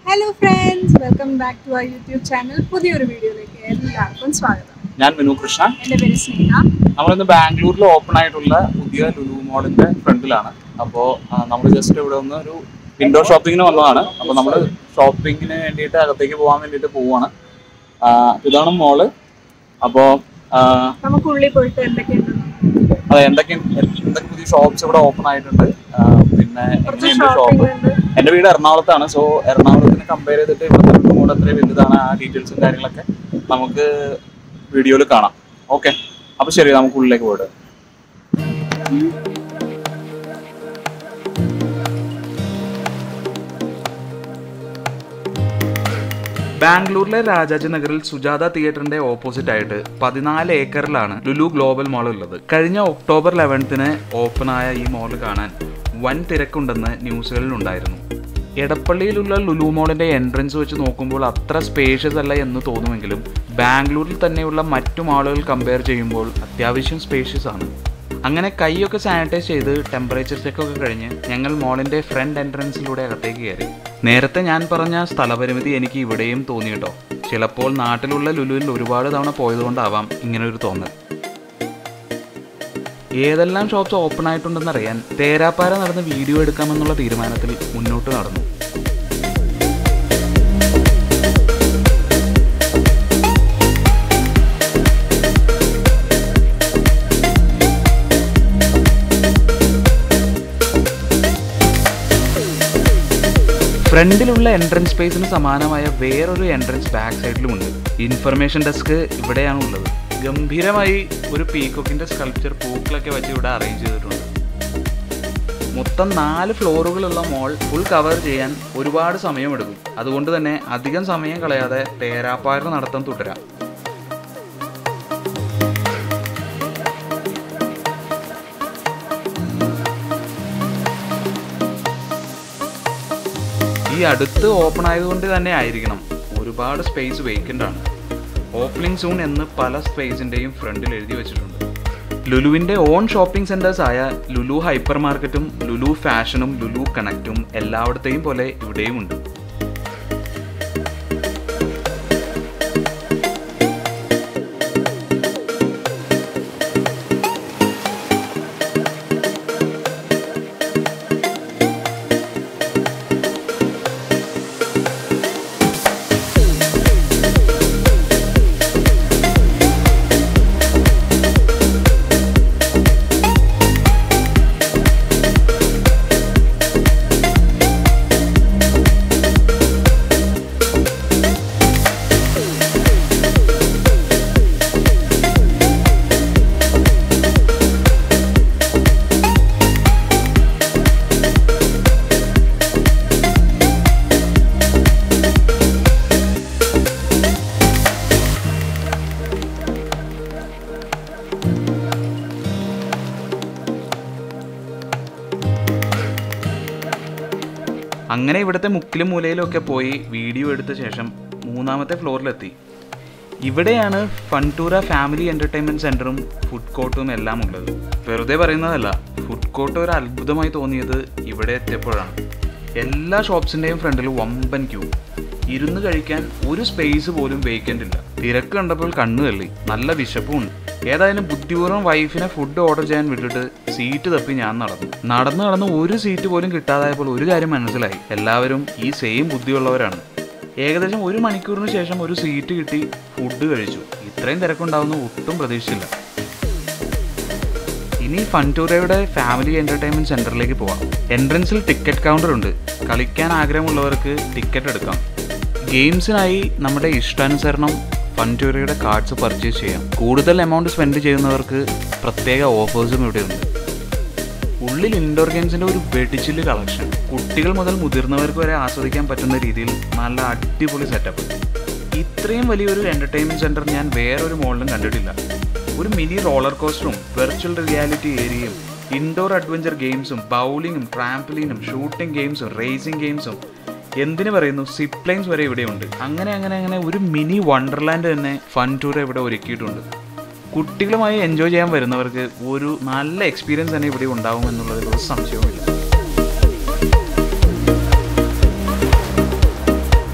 hello friends welcome back to our YouTube channel പുതിയൊരു വീഡിയോയിലേക്ക് എല്ലാവർക്കും സ്വാഗതം ഞാൻ വിനു കൃഷ്ണ എൻ്റെ പേര് സ്നേഹ നമ്മളിന്ന് ബാംഗ്ലൂരിൽ ഓപ്പൺ ആയിട്ടുള്ള പുതിയ ലുലു മോളിന്റെ ഫ്രണ്ടിലാണ് അപ്പോൾ നമ്മൾ ജസ്റ്റ് ഇവിടെ ഒന്ന് ഒരു വിൻഡോ ഷോപ്പിങ്ങിന് വന്നതാണ് അപ്പോൾ നമ്മൾ ഷോപ്പിങ്ങിന് വേണ്ടിയിട്ട് അകത്തേക്ക് പോകാൻ വേണ്ടിയിട്ട് പോവാണ് ആ, ഇതാണ് മോള് അപ്പോൾ നമുക്ക് ഉള്ളിൽ പോയിട്ട് എന്തൊക്കെയുണ്ടെന്ന് അതെ എന്തൊക്കെ എന്തൊക്കെ പുതിയ ഷോപ്സ് ഇവിടെ ഓപ്പൺ ആയിട്ടുണ്ട് ആ, പിന്നെ കുറച്ച് എങ്ങനെയുണ്ട് ഷോപ്പിംഗ് ഷോപ്പ് ഉണ്ട് എൻ്റെ വീട് എറണാകുളത്താണ് സോ എറണാകുളത്തിന് കമ്പയർ ചെയ്തിട്ട് ഇവിടുത്തെ ലുലു മോൾ എത്രയും വലുതാണ് ആ ഡീറ്റെയിൽസും കാര്യങ്ങളൊക്കെ നമുക്ക് വീഡിയോയിൽ കാണാം ഓക്കെ അപ്പോൾ ശരി നമുക്ക് ഉള്ളിലേക്ക് പോയിട്ട് ബാംഗ്ലൂരിലെ രാജാജി നഗറിൽ സുജാത തിയേറ്ററിന്റെ ഓപ്പോസിറ്റ് ആയിട്ട് പതിനാല് ഏക്കറിലാണ് ലുലു ഗ്ലോബൽ മാൾ ഉള്ളത് കഴിഞ്ഞ ഒക്ടോബർ ലെവൻത്തിന് ഓപ്പണായ ഈ മാൾ കാണാൻ വൻ തിരക്കുണ്ടെന്ന് ന്യൂസുകളിൽ ഉണ്ടായിരുന്നു എടപ്പള്ളിയിലുള്ള ലുലു മോളിന്റെ എൻട്രൻസ് വെച്ച് നോക്കുമ്പോൾ അത്ര സ്പേഷ്യസ് അല്ല എന്ന് തോന്നുമെങ്കിലും ബാംഗ്ലൂരിൽ തന്നെയുള്ള മറ്റു മാളുകൾ കമ്പയർ ചെയ്യുമ്പോൾ അത്യാവശ്യം സ്പേഷ്യസ് ആണ് അങ്ങനെ കൈയൊക്കെ സാനിറ്റൈസ് ചെയ്ത് ടെമ്പറേച്ചർ ചെക്ക് ഒക്കെ കഴിഞ്ഞ് ഞങ്ങൾ മോളിന്റെ ഫ്രണ്ട് എൻട്രൻസിലൂടെ അകത്തേക്ക് കയറി നേരത്തെ ഞാൻ പറഞ്ഞ സ്ഥലപരിമിതി എനിക്ക് ഇവിടെയും തോന്നി കേട്ടോ ചിലപ്പോൾ നാട്ടിലുള്ള ലുലുവിൽ ഒരുപാട് തവണ പോയതുകൊണ്ടാവാം ഇങ്ങനെ ഒരു തോന്നൽ ഏതെല്ലാം ഷോപ്സ് ഓപ്പൺ ആയിട്ടുണ്ടെന്നറിയാൻ തേരാപ്പാര നടന്ന് വീഡിയോ എടുക്കാമെന്നുള്ള തീരുമാനത്തിൽ മുന്നോട്ട് നടന്നു ഫ്രണ്ടിലുള്ള എൻട്രൻസ് സ്പേസിന് സമാനമായ വേറൊരു എൻട്രൻസ് ബാക്ക് സൈഡിലുമുണ്ട് ഇൻഫർമേഷൻ ഡെസ്ക് ഇവിടെയാണ് ഉള്ളത് ഗംഭീരമായി ഒരു പീക്കോക്കിന്റെ സ്കൾപ്ചർ പൂക്കളൊക്കെ വെച്ച് ഇവിടെ അറേഞ്ച് ചെയ്തിട്ടുണ്ട് മൊത്തം നാല് ഫ്ലോറുകളുള്ള മോൾ ഫുൾ കവർ ചെയ്യാൻ ഒരുപാട് സമയമെടുക്കും അതുകൊണ്ട് തന്നെ അധികം സമയം കളയാതെ തേരാപ്പാര നടത്തം തുടരാം ഈ അടുത്ത് ഓപ്പൺ ആയതുകൊണ്ട് തന്നെ ആയിരിക്കണം ഒരുപാട് സ്പേസ് വേക്കൻ്റ് ആണ് ഓപ്പണിംഗ് സൂൺ എന്ന് പല സ്പേസിൻ്റെയും ഫ്രണ്ടിൽ എഴുതി വെച്ചിട്ടുണ്ട് ലുലുവിൻ്റെ ഓൺ ഷോപ്പിംഗ് സെൻറ്റേഴ്സ് ആയ ലുലു ഹൈപ്പർ മാർക്കറ്റും ലുലു ഫാഷനും ലുലു കണക്റ്റും എല്ലായിടത്തെയും പോലെ ഇവിടെയും ഉണ്ട് അങ്ങനെ ഇവിടുത്തെ മുക്കിലും മൂലയിലും ഒക്കെ പോയി വീഡിയോ എടുത്ത ശേഷം മൂന്നാമത്തെ ഫ്ലോറിലെത്തി ഇവിടെയാണ് ഫൺടൂറ ഫാമിലി എൻ്റർടൈൻമെൻറ്റ് സെൻറ്ററും ഫുഡ് കോർട്ടും എല്ലാം ഉള്ളത് വെറുതെ പറയുന്നതല്ല ഫുഡ് കോർട്ട് ഒരു അത്ഭുതമായി തോന്നിയത് ഇവിടെ എത്തിയപ്പോഴാണ് എല്ലാ ഷോപ്സിൻ്റെയും ഫ്രണ്ടിൽ വമ്പൻ ക്യൂ ഇരുന്ന് കഴിക്കാൻ ഒരു സ്പേസ് പോലും വേക്കൻ്റ് ഇല്ല തിരക്ക് കണ്ടപ്പോൾ കണ്ണു തള്ളി നല്ല വിശപ്പും ഉണ്ട് ഏതായാലും ബുദ്ധിപൂർവ്വം വൈഫിനെ ഫുഡ് ഓർഡർ ചെയ്യാൻ വിട്ടിട്ട് സീറ്റ് തപ്പി ഞാൻ നടന്നു നടന്നു നടന്ന് ഒരു സീറ്റ് പോലും കിട്ടാതായപ്പോൾ ഒരു കാര്യം മനസ്സിലായി എല്ലാവരും ഈ സെയിം ബുദ്ധിയുള്ളവരാണ് ഏകദേശം ഒരു മണിക്കൂറിന് ശേഷം ഒരു സീറ്റ് കിട്ടി ഫുഡ് കഴിച്ചു ഇത്രയും തിരക്കുണ്ടാവുന്ന ഒട്ടും പ്രതീക്ഷിച്ചില്ല ഇനി ഫൺടൂരയുടെ ഫാമിലി എന്റർടൈൻമെന്റ് സെന്ററിലേക്ക് പോവാം എൻട്രൻസിൽ ടിക്കറ്റ് കൗണ്ടർ ഉണ്ട് കളിക്കാൻ ആഗ്രഹമുള്ളവർക്ക് ടിക്കറ്റ് എടുക്കാം ഗെയിംസിനായി നമ്മുടെ ഇഷ്ടാനുസരണം ഫൺടൂരയുടെ കാർഡ്സ് പർച്ചേസ് ചെയ്യാം കൂടുതൽ എമൗണ്ട് സ്പെൻഡ് ചെയ്യുന്നവർക്ക് പ്രത്യേക ഓഫേഴ്സും ഇവിടെയുണ്ട് ഉള്ളിൽ ഇൻഡോർ ഗെയിംസിന്റെ ഒരു വെടിച്ചില് കളക്ഷൻ കുട്ടികൾ മുതൽ മുതിർന്നവർക്ക് വരെ ആസ്വദിക്കാൻ പറ്റുന്ന രീതിയിൽ നല്ല അടിപൊളി സെറ്റപ്പ് ഇത്രയും വലിയൊരു എന്റർടൈൻമെന്റ് സെന്റർ ഞാൻ വേറൊരു മോളിലും കണ്ടിട്ടില്ല ഒരു മിനി റോളർ കോസ്റ്ററും വെർച്വൽ റിയാലിറ്റി ഏരിയയും ഇൻഡോർ അഡ്വഞ്ചർ ഗെയിംസും ബൗളിങ്ങും ട്രാംപ്ലിനും ഷൂട്ടിംഗ് ഗെയിംസും റേസിംഗ് ഗെയിംസും എന്തിനു പറയുന്നു സിപ്പ് ലൈൻസ് വരെ ഇവിടെയുണ്ട് അങ്ങനെ അങ്ങനെ അങ്ങനെ ഒരു മിനി വണ്ടർലാൻഡ് തന്നെ ഫൺ ടൂർ ഇവിടെ ഒരുക്കിയിട്ടുണ്ട് കുട്ടികളുമായി എൻജോയ് ചെയ്യാൻ വരുന്നവർക്ക് ഒരു നല്ല എക്സ്പീരിയൻസ് തന്നെ ഇവിടെ ഉണ്ടാവും എന്നുള്ളതിൽ ഒരു സംശയവുമില്ല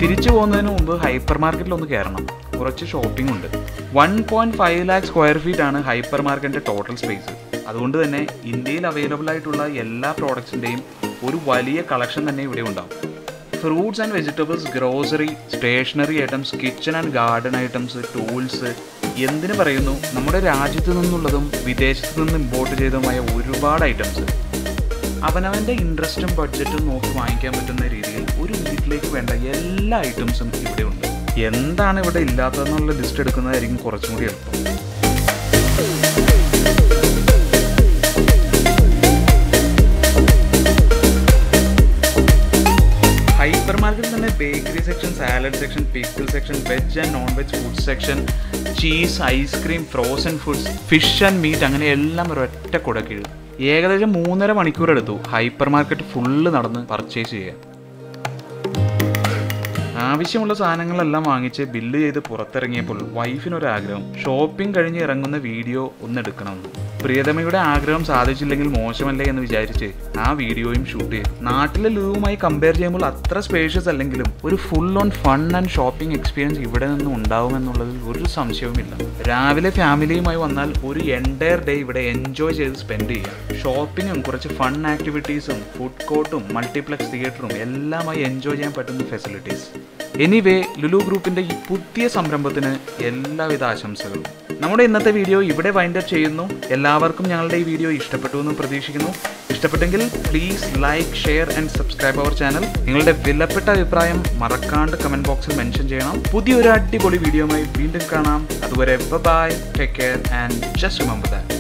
തിരിച്ചു പോകുന്നതിന് മുമ്പ് ഹൈപ്പർ മാർക്കറ്റിൽ ഒന്ന് കയറണം കുറച്ച് ഷോപ്പിംഗ് ഉണ്ട് one point five lakh square feet ആണ് ഹൈപ്പർ മാർക്കറ്റിന്റെ ടോട്ടൽ സ്പേസ് അതുകൊണ്ട് തന്നെ ഇന്ത്യയിൽ അവൈലബിൾ ആയിട്ടുള്ള എല്ലാ പ്രോഡക്ട്സിൻ്റെയും ഒരു വലിയ കളക്ഷൻ തന്നെ ഇവിടെ ഉണ്ടാവും fruits and vegetables grocery stationery items kitchen and garden items tools എന്തിനു പറയുന്നു നമ്മുടെ രാജ്യത്ത് നിന്നുള്ളതും വിദേശത്ത് നിന്ന് ഇമ്പോർട്ട് ചെയ്തതുമായ ഒരുപാട് ഐറ്റംസ് അവനവൻ്റെ ഇൻട്രസ്റ്റും ബഡ്ജറ്റും നോക്കി വാങ്ങിക്കാൻ പറ്റുന്ന രീതിയിൽ ഒരു വീട്ടിലേക്ക് വേണ്ട എല്ലാ ഐറ്റംസും ഇവിടെ ഉണ്ട് എന്താണ് ഇവിടെ ഇല്ലാത്തതെന്നുള്ള ലിസ്റ്റ് എടുക്കുന്നതായിരിക്കും കുറച്ചും കൂടി എളുപ്പം ഹൈപ്പർ മാർക്കറ്റിൽ തന്നെ bakery section salad section pickle section veg and non veg food section cheese ice cream frozen foods fish and meat അങ്ങനെ എല്ലാം ഒരൊറ്റ കുടക്കീഴ് ഏകദേശം മൂന്നര മണിക്കൂർ എടുത്തു ഹൈപ്പർ മാർക്കറ്റ് ഫുള്ള് നടന്ന് പർച്ചേസ് ചെയ്യാൻ ആവശ്യമുള്ള സാധനങ്ങളെല്ലാം വാങ്ങിച്ച് ബില്ല് ചെയ്ത് പുറത്തിറങ്ങിയപ്പോൾ വൈഫിനൊരാഗ്രഹം ഷോപ്പിംഗ് കഴിഞ്ഞ് ഇറങ്ങുന്ന വീഡിയോ ഒന്ന് എടുക്കണമെന്ന് പ്രിയതമയുടെ ആഗ്രഹം സാധിച്ചില്ലെങ്കിൽ മോശമല്ലേ എന്ന് വിചാരിച്ച് ആ വീഡിയോയും ഷൂട്ട് ചെയ്തു നാട്ടിലെ ലൂവുമായി കമ്പയർ ചെയ്യുമ്പോൾ അത്ര സ്പേഷ്യസ് അല്ലെങ്കിലും ഒരു full on fun and shopping experience ഇവിടെ നിന്നും ഉണ്ടാവുമെന്നുള്ളതിൽ ഒരു സംശയവുമില്ല രാവിലെ ഫാമിലിയുമായി വന്നാൽ ഒരു എൻറ്റയർ ഡേ ഇവിടെ എൻജോയ് ചെയ്ത് സ്പെൻഡ് ചെയ്യാം ഷോപ്പിങ്ങും കുറച്ച് ഫൺ ആക്ടിവിറ്റീസും ഫുഡ് കോർട്ടും മൾട്ടിപ്ലക്സ് തിയേറ്ററും എല്ലാമായി എൻജോയ് ചെയ്യാൻ പറ്റുന്ന ഫെസിലിറ്റീസ് എനിവേ ലുലു ഗ്രൂപ്പിന്റെ ഈ പുതിയ സംരംഭത്തിന് എല്ലാവിധ ആശംസകളും നമ്മുടെ ഇന്നത്തെ വീഡിയോ ഇവിടെ വൈൻഡ് അപ്പ് ചെയ്യുന്നു എല്ലാവർക്കും ഞങ്ങളുടെ ഈ വീഡിയോ ഇഷ്ടപ്പെട്ടു എന്ന് പ്രതീക്ഷിക്കുന്നു ഇഷ്ടപ്പെട്ടെങ്കിൽ please like share and subscribe our channel നിങ്ങളുടെ വിലപ്പെട്ട അഭിപ്രായം മറക്കാണ്ട് കമന്റ് ബോക്സിൽ മെൻഷൻ ചെയ്യണം പുതിയൊരു അടിപൊളി വീഡിയോയുമായി വീണ്ടും കാണാം അതുവരെ bye take care and just remember that